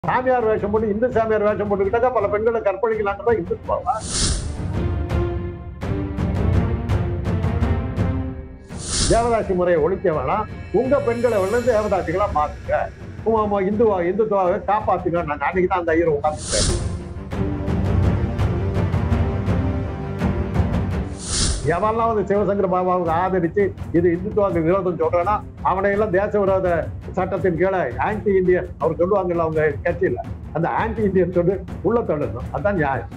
சாமியார் வேஷம் போட்டு இந்து சாமியார் வேஷம் போட்டுக்கிட்டாக்கா பல பெண்களை கற்பழிக்கலாங்கிறதா இந்துத்துவாவா தேவதாசி முறையை ஒழிக்க வேணாம் உங்க பெண்களை வந்து தேவதாசிகளா மாத்துங்க உம் ஆமா, இந்துவா இந்துத்துவாவை காப்பாத்துங்க நான் அன்னைக்கு தான் அந்த ஐயர் உட்காந்துட்டேன் எவெல்லாம் வந்து சிவசங்கர பாபாவுக்கு ஆதரிச்சு இது இந்துத்துவாக்கு விரோதம் சொல்றானா அவனை எல்லாம் தேச விரோத சட்டத்தின் கீழே ஆன்டி இந்தியன் அவர் சொல்லுவாங்கல்ல அவங்க கட்சியில அந்த ஆன்டி இந்தியன் சொல்லி உள்ள தள்ளணும் அதான் நியாயம்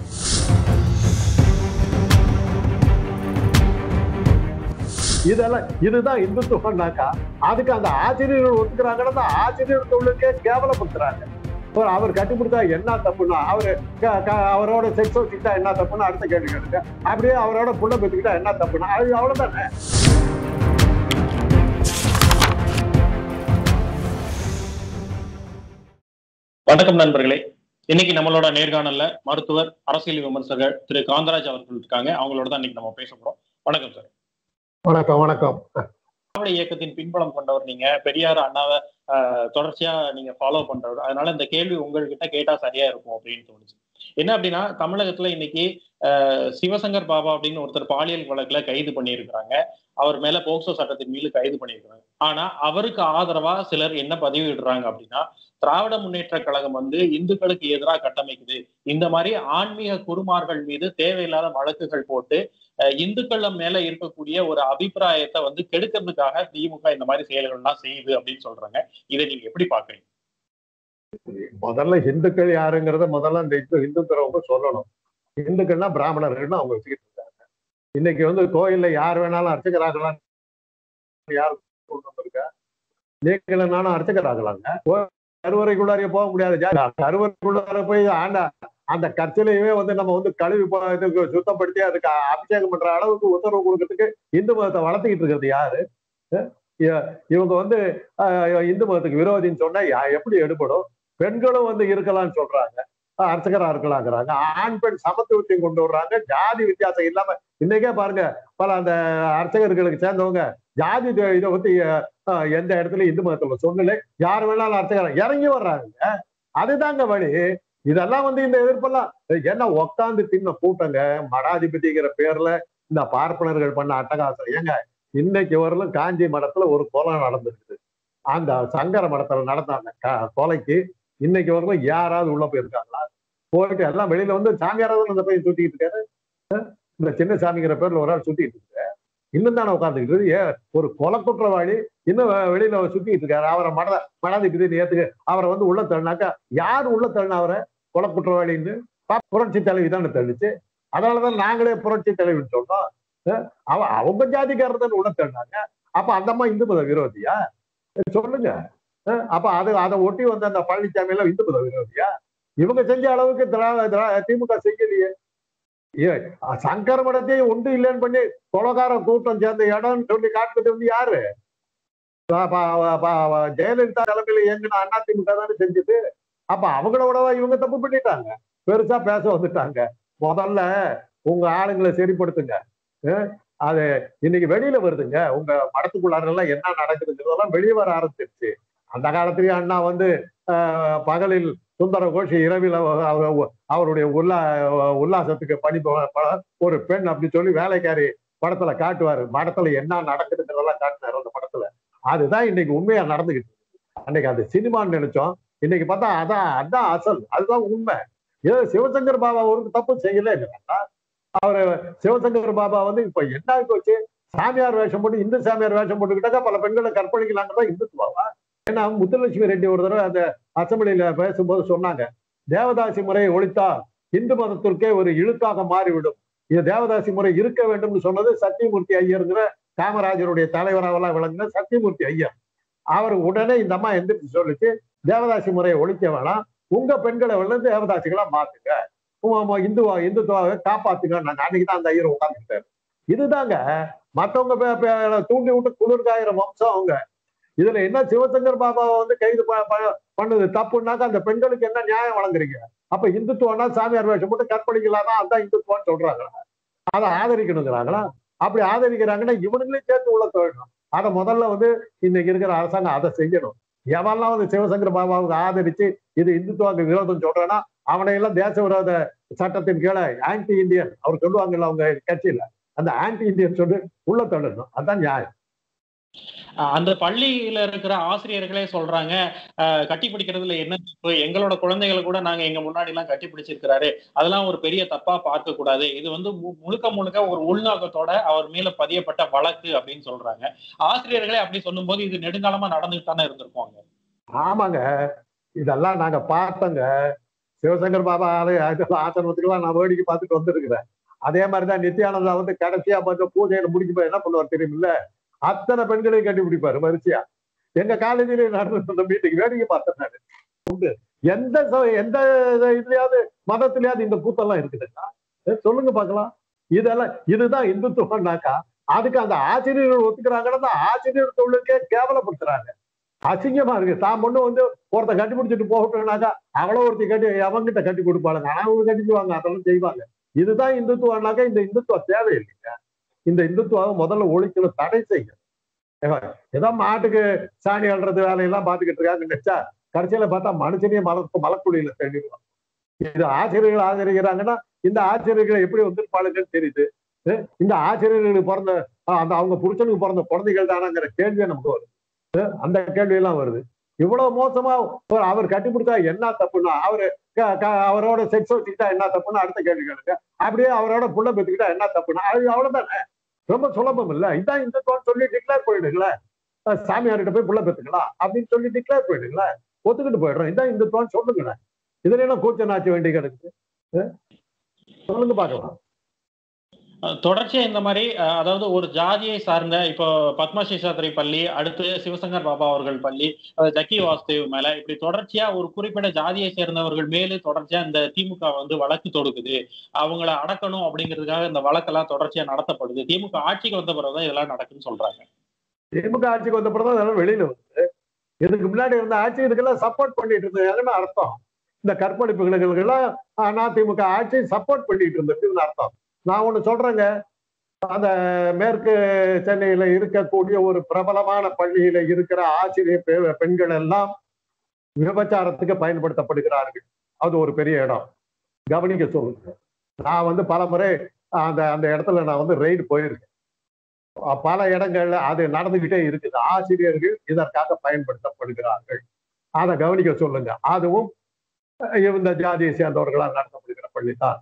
இதெல்லாம் இதுதான் இந்துத்துவம்னாக்கா அதுக்கு அந்த ஆசிரியர்கள் ஒத்துக்கிறாங்கன்னா அந்த ஆசிரியர் தொழிலுக்கே கேவலப்படுத்துறாங்க இப்போ அவர் கட்டி கொடுத்தா என்ன தப்புன்னா அவரு க- க- அவரோட செக்ஸ் வச்சுக்கிட்டா என்ன தப்புன்னு அடுத்த கேள்வி கேளுங்க அப்படியே அவரோட புள்ள பெற்றுக்கிட்டா என்ன தப்புன்னா அது அவ்வளவுதானே வணக்கம் நண்பர்களே இன்னைக்கு நம்மளோட நேர்காணல்ல மருத்துவர் அரசியல் விமர்சகர் திரு காந்தராஜ் அவர்கள் இருக்காங்க அவங்களோட தான் இன்னைக்கு நம்ம பேச போறோம் வணக்கம் சார் வணக்கம் வணக்கம் திராவிட இயக்கத்தின் பின்புலம் கொண்டவர் நீங்க பெரியார் அண்ணாவை ஆஹ், தொடர்ச்சியா நீங்க ஃபாலோ பண்றவர் அதனால இந்த கேள்வி உங்ககிட்ட கேட்டா சரியா இருக்கும் அப்படின்னு தோணுச்சு என்ன அப்படின்னா தமிழகத்துல இன்னைக்கு ஆஹ், சிவசங்கர் பாபா அப்படின்னு ஒருத்தர் பாலியல் வழக்குல கைது பண்ணியிருக்கிறாங்க அவர் மேல போக்சோ சட்டத்தின் மீது கைது பண்ணியிருக்கிறாங்க ஆனா அவருக்கு ஆதரவா சிலர் என்ன பதிவிடுறாங்க அப்படின்னா திராவிட முன்னேற்ற கழகம் வந்து இந்துக்களுக்கு எதிராக கட்டமைக்குது இந்த மாதிரி ஆன்மீக குருமார்கள் மீது தேவையில்லாத வழக்குகள் போட்டு அஹ், இந்துக்கள் மேல இருக்கக்கூடிய ஒரு அபிப்பிராயத்தை வந்து கெடுக்கிறதுக்காக திமுக இந்த மாதிரி செயல்கள்லாம் செய்யுது அப்படின்னு சொல்றாங்க இதை நீங்க எப்படி பாக்குறீங்க முதல்ல இந்துக்கள் யாருங்கிறத முதல்ல அந்த இந்து இந்துக்கிறவங்க சொல்லணும் இந்துக்கள்னா பிராமணர்கள்னு அவங்க வச்சுக்கிட்டு இருக்காங்க இன்னைக்கு வந்து கோயில்ல யார் வேணாலும் அர்ச்சகராகலாம் யார் கொண்டு வந்திருக்கா நீங்கள நானும் அர்ச்சகராகலாங்க கோ- கருவறைக்குள்ளாரையே போக முடியாது ஜா- கருவறைக்குள்ளார போய் ஆண்ட அந்த கற்சிலையுமே வந்து நம்ம வந்து கழுவி போ- இதுக்கு சுத்தப்படுத்தி அதுக்கு அ- அபிஷேகம் பண்ற அளவுக்கு உத்தரவு கொடுக்கறதுக்கு இந்து மதத்தை வளர்த்துக்கிட்டு இருக்கிறது யாரு அஹ் இ- இவங்க வந்து அஹ், இந்து மதத்துக்கு விரோதின்னு சொன்னா யா- எப்படி எடுபடும் பெண்களும் வந்து இருக்கலாம்னு சொல்றாங்க அஹ் அர்ச்சகரா இருக்கலாங்கிறாங்க ஆண் பெண் சமத்துவத்தையும் கொண்டு வர்றாங்க ஜாதி வித்தியாசம் இல்லாம இன்னைக்கே பாருங்க பல அந்த அர்ச்சகர்களுக்கு சேர்ந்தவங்க ஜாதி த- இதை பத்தி அஹ், எந்த இடத்துல இந்து மதத்துல சொல்லல யார் வேணாலும் அர்ச்சகர் இறங்கி வர்றாங்க அதுதாங்க வழி இதெல்லாம் வந்து இந்த எதிர்ப்பெல்லாம் என்ன உட்காந்து தின்ன கூட்டங்க மடாதிபதிங்கிற பேர்ல இந்த பார்ப்பனர்கள் பண்ண அட்டகாசம் ஏங்க இன்னைக்கு வரலும் காஞ்சி மடத்துல ஒரு கொலை நடந்திருக்குது அந்த சங்கர மடத்துல நடந்த அந்த க- கொலைக்கு இன்னைக்கு வரலும் யாராவது உள்ள போயிருக்காங்களா போயிட்டு எல்லாம் வெளியில வந்து சாமியாராவது அந்த பையன் சுத்திக்கிட்டு இருக்காரு அஹ் இந்த சின்ன சாமிங்கிற பேர்ல ஒரு ஆள் சுத்திட்டு இருக்காரு இன்னும் தானே உட்காந்துக்கிட்டு ஏ ஒரு கொலை குற்றவாளி இன்னும் வெ- வெளியில சுத்திட்டு இருக்காரு அவரை மட மடாதிபதி ஏத்துக்கு அவரை வந்து உள்ள தள்ளினாக்கா யார் உள்ள தள்ளினா அவரை கொலை குற்றவாளின்னு பா- புரட்சி தலைவி தானே தள்ளிச்சு அதனாலதான் நாங்களே புரட்சி தலைவின்னு சொல்றோம் அஹ் அவ அவங்க ஜாதிக்காரர் தானே உள்ள தள்ளினாங்க அப்ப அந்த அம்மா இந்து மத விரோதியா சொல்லுங்க அஹ் அப்ப அது அதை ஒட்டி வந்த அந்த பழனிசாமி எல்லாம் இந்து மத விரோதியா இவங்க செஞ்ச அளவுக்கு திரா- திரா- திமுக செய்யலையே ஏ, சங்கர மடத்தையும் உண்டு இல்லைன்னு பண்ணி கொலகார கூட்டம் சேர்ந்த இடம்னு சொல்லி காட்டுறது வந்து யாரு ப- ப- ப- ஜெயலலிதா தலைமையில இயங்கின அண்ணா திமுக தானே செஞ்சது அப்ப அவங்களோடவா இவங்க தப்பு பண்ணிட்டாங்க பெருசா பேச வந்துட்டாங்க முதல்ல உங்க ஆளுங்களை சரிப்படுத்துங்க அஹ் அது இன்னைக்கு வெளியில வருதுங்க உங்க மடத்துக்குள்ளார எல்லாம் என்ன நடக்குதுங்கிறதெல்லாம் வெளியே வர ஆரம்பிச்சிருச்சு அந்த காலத்திலேயே அண்ணா வந்து ஆஹ், பகலில் சுந்தர கோஷி இரவில் அவ- அவ- அவருடைய உல்லா உல்லாசத்துக்கு பணி ப- ப- ஒரு பெண் அப்படி சொல்லி வேலைக்காரி படத்துல காட்டுவாரு மடத்துல என்ன நடக்குதுங்கிறதெல்லாம் காட்டினாரு அந்த படத்துல அதுதான் இன்னைக்கு உண்மையா நடந்துகிட்டு இருக்கு. அன்னைக்கு அது சினிமான்னு நினைச்சோம் இன்னைக்கு பார்த்தா அதான் அதான் அசல் அதுதான் உண்மை ஏதோ சிவசங்கர் பாபா ஒரு தப்பு செய்யல அவரு சிவசங்கர் பாபா வந்து இப்ப என்ன ஆகி போச்சு சாமியார் வேஷம் போட்டு இந்து சாமியார் வேஷம் போட்டுக்கிட்டாக்கா பல பெண்களை கற்பழிக்கலாங்கிறதா இந்துத்துவாவா ஏன்னா முத்துலட்சுமி ரெட்டி ஒரு தடவை அந்த அசம்பிளியில பேசும்போது சொன்னாங்க தேவதாசி முறையை ஒழித்தா இந்து மதத்திற்கே ஒரு இழுக்காக மாறிவிடும் இது தேவதாசி முறை இருக்க வேண்டும்னு சொன்னது சத்தியமூர்த்தி ஐயருங்கிற காமராஜருடைய தலைவராவெல்லாம் விளங்கின சத்தியமூர்த்தி ஐயர் அவர் உடனே இந்த அம்மா எந்திரிச்சு சொல்லிச்சு தேவதாசி முறையை ஒழிக்க வேணாம் உங்க பெண்களை வந்து தேவதாசிகளா மாத்துங்க உம் ஆமா, இந்துவா இந்துத்துவாவை காப்பாத்துங்க நாங்க அன்னைக்கு தான் அந்த ஐயர் உட்காந்துக்கிட்டாரு இதுதாங்க மத்தவங்க பே- பே- தூண்டி விட்டு குளிர்காயிற வம்சம் அவங்க இதுல என்ன சிவசங்கர் பாபாவை வந்து கைது ப- ப- பண்ணது தப்புனாக்கா அந்த பெண்களுக்கு என்ன நியாயம் வழங்குறீங்க அப்ப இந்துத்துவம்னா சாமியார் வேஷம் போட்டு கற்பழிக்கலாம் தான் அதான் இந்துத்துவம்னு சொல்றாங்களா அதை ஆதரிக்கணுங்கிறாங்களா அப்படி ஆதரிக்கிறாங்கன்னா இவனுங்களே சேர்த்து உள்ள தோழணும் அதை முதல்ல வந்து இன்னைக்கு இருக்கிற அரசாங்கம் அதை செய்யணும் எவன்லாம் வந்து சிவசங்கர பாபாவுக்கு ஆதரிச்சு இது இந்துத்துவாக்கு விரோதம் சொல்றானா அவனை எல்லாம் தேச விரோத சட்டத்தின் கீழே ஆன்டி இந்தியன் அவர் சொல்லுவாங்கல்ல அவங்க கட்சியில அந்த ஆன்டி இந்தியன் சொல்லி உள்ள தள்ளணும் அதான் நியாயம் அஹ் அந்த பள்ளியில இருக்கிற ஆசிரியர்களே சொல்றாங்க அஹ் கட்டி பிடிக்கிறதுல என்ன தப்பு எங்களோட குழந்தைகளை கூட நாங்க எங்க முன்னாடி எல்லாம் கட்டி பிடிச்சிருக்கிறாரு அதெல்லாம் ஒரு பெரிய தப்பா பார்க்க கூடாது இது வந்து மு- முழுக்க முழுக்க ஒரு உள்நோக்கத்தோட அவர் மேல பதியப்பட்ட வழக்கு அப்படின்னு சொல்றாங்க ஆசிரியர்களே அப்படி சொல்லும்போது இது நெடுங்காலமா நடந்துட்டு தானே இருந்திருப்பாங்க ஆமாங்க இதெல்லாம் நாங்க பார்த்தோங்க சிவசங்கர் பாபா ஆலய ஆசிரமத்துக்கெல்லாம் நான் வேடிக்கை பார்த்துட்டு வந்திருக்கிறேன் அதே மாதிரிதான் நித்யானந்தா வந்து கடைசியா பார்த்து பூஜையில முடிஞ்சு போய் என்ன பண்ணுவார் தெரியுமில்ல அத்தனை பெண்களையும் கட்டி பிடிப்பாரு வரிசையா எங்க காலேஜில நடந்த மீட்டிங் வேடிக்கை பார்த்தேன் நானு உண்டு எந்த ச- எந்த இதுலயாவது மதத்திலயாவது இந்த கூத்தெல்லாம் இருக்குதுங்களா ஏ, சொல்லுங்க பார்க்கலாம் இதெல்லாம் இதுதான் இந்துத்துவம்னாக்கா அதுக்கு அந்த ஆசிரியர்கள் ஒத்துக்கிறாங்கன்னா அந்த ஆசிரியர் தொழிலுக்கே கேவலப்படுத்துறாங்க அசிங்கமா இருக்கு தான் பொண்ணு வந்து ஒருத்த கட்டி பிடிச்சிட்டு போகட்டும்னாக்கா அவ்வளோ ஒருத்தி கட்டி அவங்கிட்ட கட்டி கொடுப்பாளுங்க ஆனா அவங்க கட்டிக்குவாங்க அதெல்லாம் செய்வாங்க இதுதான் இந்துத்துவம்னாக்கா இந்த இந்துத்துவம் தேவையில்லைங்க இந்த இந்துத்துவம் முதல்ல ஒழிக்கணும் தடை செய்யும் ஏதோ மாட்டுக்கு சாணி அல்றது வேலையெல்லாம் பார்த்துக்கிட்டு இருக்காங்க நினைச்சா கடைசியில பார்த்தா மனுஷனையே மலக்கு மலக்குழியில தேடிடுவாங்க இது ஆசிரியர்கள் ஆதரிக்கிறாங்கன்னா இந்த ஆசிரியர்கள் எப்படி வந்திருப்பாளுங்கன்னு தெரியுது அஹ் இந்த ஆசிரியர்களுக்கு பிறந்த அஹ் அந்த அவங்க புருஷனுக்கு பிறந்த குழந்தைகள் தானாங்கிற கேள்வியே நமக்கு வருது அஹ் அந்த கேள்வி எல்லாம் வருது இவ்வளவு மோசமா ஒரு அவர் கட்டி பிடிச்சா என்ன தப்புன்னா அவரு க- க- அவரோட செக்ஸ் வச்சுக்கிட்டா என்ன தப்புன்னு அடுத்த கேள்வி கேளுங்க அப்படியே அவரோட புள்ள பெற்றுக்கிட்டா என்ன தப்புன்னா அது அவ்வளவுதானே ரொம்ப சுலபம் இல்ல இதான் இந்துத்துவம் சொல்லி டிக்ளேர் பண்ணிடுங்களேன் அஹ் சாமியார்கிட்ட போய் புள்ள பெற்றுக்கலாம் அப்படின்னு சொல்லி டிக்ளேர் பண்ணிடுங்களேன் ஒத்துக்கிட்டு போயிடுறோம் இதான் இந்துத்துவம் சொல்லுங்களேன் இதுல என்ன கூச்ச நாச்ச வேண்டி கிடக்கு அஹ் சொல்லுங்க பார்க்கலாம் அஹ் தொடர்ச்சியா இந்த மாதிரி அஹ் அதாவது ஒரு ஜாதியை சார்ந்த இப்போ பத்மா சேஷாத்ரி பள்ளி அடுத்து சிவசங்கர் பாபா அவர்கள் பள்ளி அஹ் ஜக்கி வாசுதேவ் மேல இப்படி தொடர்ச்சியா ஒரு குறிப்பிட்ட ஜாதியை சேர்ந்தவர்கள் மேலே தொடர்ச்சியா இந்த திமுக வந்து வழக்கு தொடுக்குது அவங்கள அடக்கணும் அப்படிங்கிறதுக்காக இந்த வழக்கெல்லாம் தொடர்ச்சியா நடத்தப்படுது திமுக ஆட்சிக்கு வந்த பிறகுதான் இதெல்லாம் நடக்குன்னு சொல்றாங்க திமுக ஆட்சிக்கு வந்த பிறகு அதெல்லாம் வெளியில வந்து இதுக்கு முன்னாடி இருந்த ஆட்சி இதுக்கெல்லாம் சப்போர்ட் பண்ணிட்டு இருந்தது என்ன அர்த்தம் இந்த கற்பழிப்புகளுக்கெல்லாம் அதிமுக ஆட்சி சப்போர்ட் பண்ணிட்டு இருந்ததுன்னு அர்த்தம் நான் ஒண்ணு சொல்றேங்க அந்த மேற்கு சென்னையில இருக்கக்கூடிய ஒரு பிரபலமான பள்ளியில இருக்கிற ஆசிரியர் பெ- பெண்கள் எல்லாம் விபச்சாரத்துக்கு பயன்படுத்தப்படுகிறார்கள் அது ஒரு பெரிய இடம் கவனிக்க சொல்லுங்க நான் வந்து பல முறை அந்த அந்த இடத்துல நான் வந்து ரெய்டு போயிருக்கேன் அஹ் பல இடங்கள்ல அது நடந்துகிட்டே இருக்குது ஆசிரியர்கள் இதற்காக பயன்படுத்தப்படுகிறார்கள் அதை கவனிக்க சொல்லுங்க அதுவும் அஹ் இந்த ஜாதியை சேர்ந்தவர்களால் நடத்தப்படுகிற பள்ளி தான்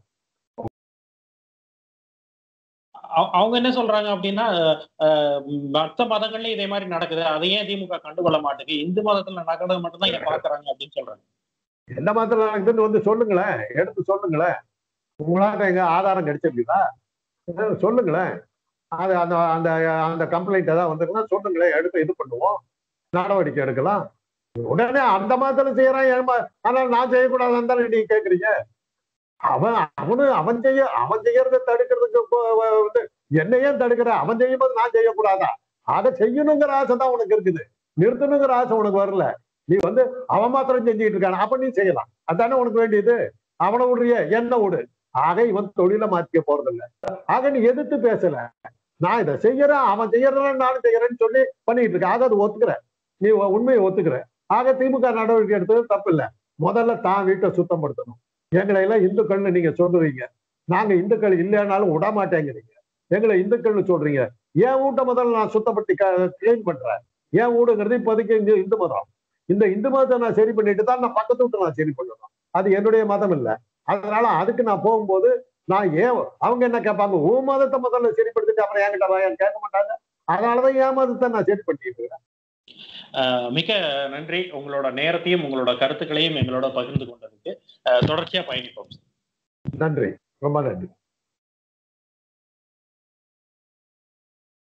அவ- அவங்க என்ன சொல்றாங்க அப்படின்னா அஹ், மத்த மதங்கள்லயும் இதே மாதிரி நடக்குது அதை ஏன் திமுக கண்டுகொள்ள மாட்டேங்குது இந்து மதத்துல நடக்கிறது மட்டும்தான் இங்க பாக்குறாங்க அப்படின்னு சொல்றாங்க எந்த மாதிரி நடக்குதுன்னு வந்து சொல்லுங்களேன் எடுத்து சொல்லுங்களேன் உங்களால எங்க ஆதாரம் கிடைச்சிருக்குதா அஹ் சொல்லுங்களேன் அது அந்த அந்த அந்த கம்ப்ளைண்ட் ஏதாவது வந்திருக்குன்னா சொல்லுங்களேன் எடுத்து இது பண்ணுவோம் நடவடிக்கை எடுக்கலாம் உடனே அந்த மாதிரி செய்யறான் ஏமா ஆனால் நான் செய்யக்கூடாதுன்னு தானே நீங்க கேக்குறீங்க அவன் அவனு அவன் செய்ய அவன் செய்யறதை தடுக்கிறதுக்கு இப்போ வந்து என்னையே தடுக்கிற அவன் செய்யும்போது நான் செய்யக்கூடாதா அதை செய்யணுங்கிற ஆசை தான் உனக்கு இருக்குது நிறுத்தணுங்கிற ஆசை உனக்கு வரல நீ வந்து அவன் மாத்திரம் செஞ்சுட்டு இருக்கான் அப்ப நீ செய்யலாம் அதானே உனக்கு வேண்டியது அவனை விடுறிய என்ன விடு ஆக இவன் தொழில மாத்திக்க போறதில்ல ஆக நீ எதிர்த்து பேசல நான் இதை செய்யறேன் அவன் செய்யறேன் நானும் செய்யறேன்னு சொல்லி பண்ணிட்டு இருக்கேன் ஆக அது ஒத்துக்கிற நீ உ- உண்மையை ஒத்துக்கிற ஆக திமுக நடவடிக்கை எடுத்தது தப்பு இல்ல முதல்ல தான் வீட்டை சுத்தப்படுத்தணும் எங்களை எல்லாம் இந்துக்கள்னு நீங்க சொல்லுவீங்க நாங்க இந்துக்கள் இல்லைனாலும் விட மாட்டேங்கிறீங்க எங்களை இந்துக்கள்னு சொல்றீங்க என் வீட்டை முதல்ல நான் சுத்தப்படுத்தி கிளீன் பண்றேன் என் வீடுங்கிறது இப்போதைக்கு இங்க இந்து மதம் இந்த இந்து மதத்தை நான் சரி பண்ணிட்டு தான் நான் பக்கத்து வீட்டை நான் சரி பண்ணணும் அது என்னுடைய மதம் இல்ல அதனால அதுக்கு நான் போகும்போது நான் ஏன் அவங்க என்ன கேட்பாங்க உன் மதத்தை முதல்ல சரிப்படுத்திட்டு அப்புறம் என்கிட்ட வா கேட்க மாட்டாங்க அதனாலதான் என் மதத்தை நான் சரி பண்ணிட்டு இருக்கேன் அஹ், மிக்க நன்றி உங்களோட நேரத்தையும் உங்களோட கருத்துக்களையும் எங்களோட பகிர்ந்து கொண்டதுக்கு அஹ், தொடர்ச்சியா பயணிப்போம் நன்றி ரொம்ப நன்றி